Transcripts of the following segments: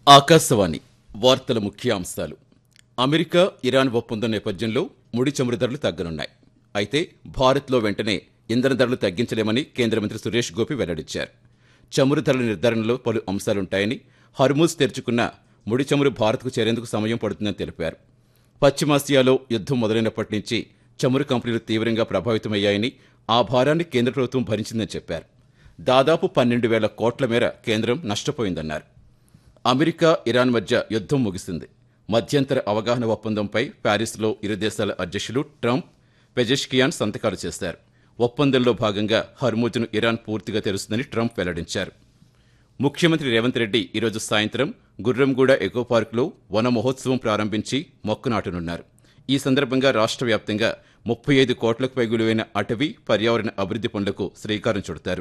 ఆకాశవాణి వార్తల ముఖ్యాంశాలు America Iran ఒప్పందం నేపథ్యంలో ముడి చమురు ధరలు తగ్గనున్నాయి అయితే భారత్లో వెంటనే ఇంధన ధరలు తగ్గించలేమని కేంద్ర మంత్రి సురేష్ గోపి వెల్లడించారు చమురు ధరల నిర్ధారణలో పలు అంశాలుంటాయని హర్మూజ్ తెరుచుకున్న ముడి చమురు భారత్కు చేరేందుకు సమయం పడుతుందని తెలిపారు పశ్చిమాసియాలో యుద్ధం మొదలైనప్పటి నుంచి చమురు కంపెనీలు తీవ్రంగా ప్రభావితమయ్యాయని ఆ భారాన్ని కేంద్ర ప్రభుత్వం భరించిందని చెప్పారు దాదాపు పన్నెండు వేల కోట్ల మేర కేంద్రం నష్టపోయిందన్నారు అమెరికా ఇరాన్ మధ్య యుద్ధం ముగిసింది మధ్యంతర అవగాహన ఒప్పందంపై ప్యారిస్లో ఇరు దేశాల అధ్యక్షులు ట్రంప్ పెజెష్కియాన్ సంతకాలు చేశారు ఒప్పందంలో భాగంగా హర్మూజ్ను ఇరాన్ పూర్తిగా తెరుస్తుందని ట్రంప్ వెల్లడించారు ముఖ్యమంత్రి రేవంత్ రెడ్డి ఈరోజు సాయంత్రం గుర్రంగూడ ఎకో పార్కులో వన మహోత్సవం ప్రారంభించి మొక్కు నాటనున్నారు ఈ సందర్భంగా రాష్ట్ర వ్యాప్తంగా ముప్పై ఐదు కోట్లకు పై విలువైన అటవీ పర్యావరణ అభివృద్ధి పనులకు శ్రీకారం చుడతారు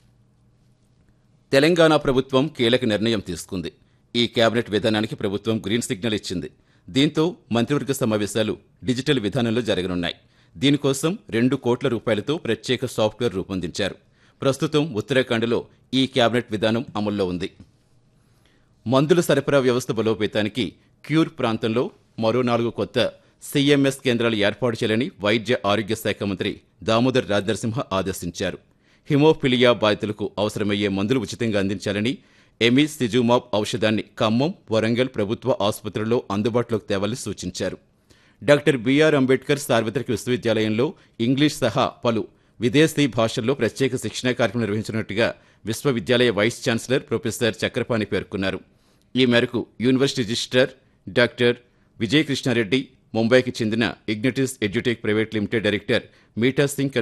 తెలంగాణ ప్రభుత్వం కీలక నిర్ణయం తీసుకుంది ఈ కేబినెట్ విధానానికి ప్రభుత్వం గ్రీన్ సిగ్నల్ ఇచ్చింది దీంతో మంత్రివర్గ సమావేశాలు డిజిటల్ విధానంలో జరగనున్నాయి దీనికోసం రెండు కోట్ల రూపాయలతో ప్రత్యేక సాఫ్ట్వేర్ రూపొందించారు ప్రస్తుతం ఉత్తరాఖండ్లో ఈ కేబినెట్ విధానం అమల్లో ఉంది మందుల సరఫరా వ్యవస్థ బలోపేతానికి క్యూర్ ప్రాంతంలో మరో నాలుగు కొత్త సీఎంఎస్ కేంద్రాలు ఏర్పాటు చేయాలని వైద్య ఆరోగ్య శాఖ మంత్రి దామోదర్ రాజనరసింహ ఆదేశించారు హిమోఫిలియా బాధితులకు అవసరమయ్యే మందులు ఉచితంగా అందించాలని ఎమి సిజుమాబ్ ఔషధాన్ని ఖమ్మం వరంగల్ ప్రభుత్వ ఆసుపత్రుల్లో అందుబాటులోకి తేవాలని సూచించారు డాక్టర్ బిఆర్ అంబేద్కర్ సార్వత్రిక విశ్వవిద్యాలయంలో ఇంగ్లీష్ సహా పలు విదేశీ భాషల్లో ప్రత్యేక శిక్షణా కార్యక్రమం నిర్వహించినట్టుగా విశ్వవిద్యాలయ వైస్ ఛాన్సలర్ ప్రొఫెసర్ చక్రపాణి పేర్కొన్నారు ఈ మేరకు యూనివర్సిటీ రిజిస్ట్రార్ డాక్టర్ విజయకృష్ణారెడ్డి ముంబైకి చెందిన Ignitis edutech private limited director Meeta Singh